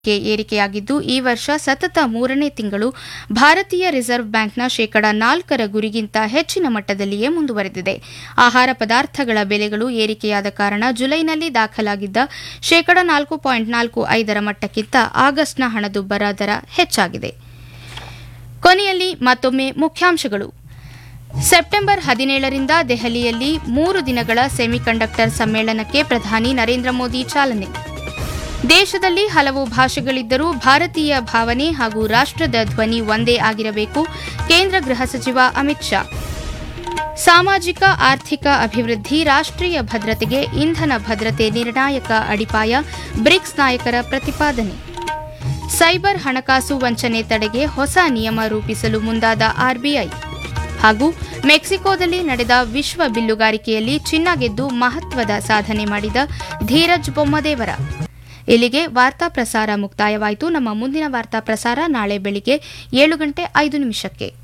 ಗೆ ಏರಿಕೆಯಾಗಿದ್ದು ಈ ವರ್ಷ ಸತತ ಮೂರನೇ ತಿಂಗಳು ಭಾರತೀಯ ರಿಸರ್ವ್ ಬ್ಯಾಂಕ್ನ ಶೇಕಡ ನಾಲ್ಕರ ಗುರಿಗಿಂತ ಹೆಚ್ಚಿನ ಮಟ್ಟದಲ್ಲಿಯೇ ಮುಂದುವರೆದಿದೆ ಆಹಾರ ಪದಾರ್ಥಗಳ ಬೆಲೆಗಳು ಏರಿಕೆಯಾದ ಕಾರಣ ಜುಲೈನಲ್ಲಿ ದಾಖಲಾಗಿದ್ದ ಶೇಕಡ ನಾಲ್ಕು ಪಾಯಿಂಟ್ ನಾಲ್ಕು ಐದರ ಮಟ್ಟಕ್ಕಿಂತ ಆಗಸ್ಟ್ನ ಹಣದುಬ್ಬರ ದರ ಹೆಚ್ಚಾಗಿದೆ ಕೊನೆಯಲ್ಲಿ ಮತ್ತೊಮ್ಮೆ ಮುಖ್ಯಾಂಶಗಳು ಸೆಪ್ಟೆಂಬರ್ ಹದಿನೇಳರಿಂದ ದೆಹಲಿಯಲ್ಲಿ ಮೂರು ದಿನಗಳ ಸೆಮಿಕಂಡಕ್ಟರ್ ಸಮ್ಮೇಳನಕ್ಕೆ ಪ್ರಧಾನಿ ನರೇಂದ್ರ ಮೋದಿ ಚಾಲನೆ ದೇಶದಲ್ಲಿ ಹಲವು ಭಾಷೆಗಳಿದ್ದರೂ ಭಾರತೀಯ ಭಾವನೆ ಹಾಗೂ ರಾಷ್ಟ್ರದ ಧ್ವನಿ ಒಂದೇ ಆಗಿರಬೇಕು ಕೇಂದ್ರ ಗೃಹ ಸಚಿವ ಅಮಿತ್ ಶಾ ಸಾಮಾಜಿಕ ಆರ್ಥಿಕ ಅಭಿವೃದ್ಧಿ ರಾಷ್ಟ್ರೀಯ ಭದ್ರತೆಗೆ ಇಂಧನ ಭದ್ರತೆ ನಿರ್ಣಾಯಕ ಅಡಿಪಾಯ ಬ್ರಿಕ್ಸ್ ನಾಯಕರ ಪ್ರತಿಪಾದನೆ ಸೈಬರ್ ಹಣಕಾಸು ವಂಚನೆ ತಡೆಗೆ ಹೊಸ ನಿಯಮ ರೂಪಿಸಲು ಮುಂದಾದ ಆರ್ಬಿಐ ಹಾಗೂ ಮೆಕ್ಸಿಕೋದಲ್ಲಿ ನಡೆದ ವಿಶ್ವ ಬಿಲ್ಲುಗಾರಿಕೆಯಲ್ಲಿ ಚಿನ್ನ ಗೆದ್ದು ಮಹತ್ವದ ಸಾಧನೆ ಮಾಡಿದ ಧೀರಜ್ ಬೊಮ್ಮದೇವರ ಇಲ್ಲಿಗೆ ವಾರ್ತಾ ಪ್ರಸಾರ ಮುಕ್ತಾಯವಾಯಿತು ನಮ್ಮ ಮುಂದಿನ ವಾರ್ತಾ ಪ್ರಸಾರ ನಾಳೆ ಬೆಳಿಗ್ಗೆ ಏಳು ಗಂಟೆ ಐದು ನಿಮಿಷಕ್ಕೆ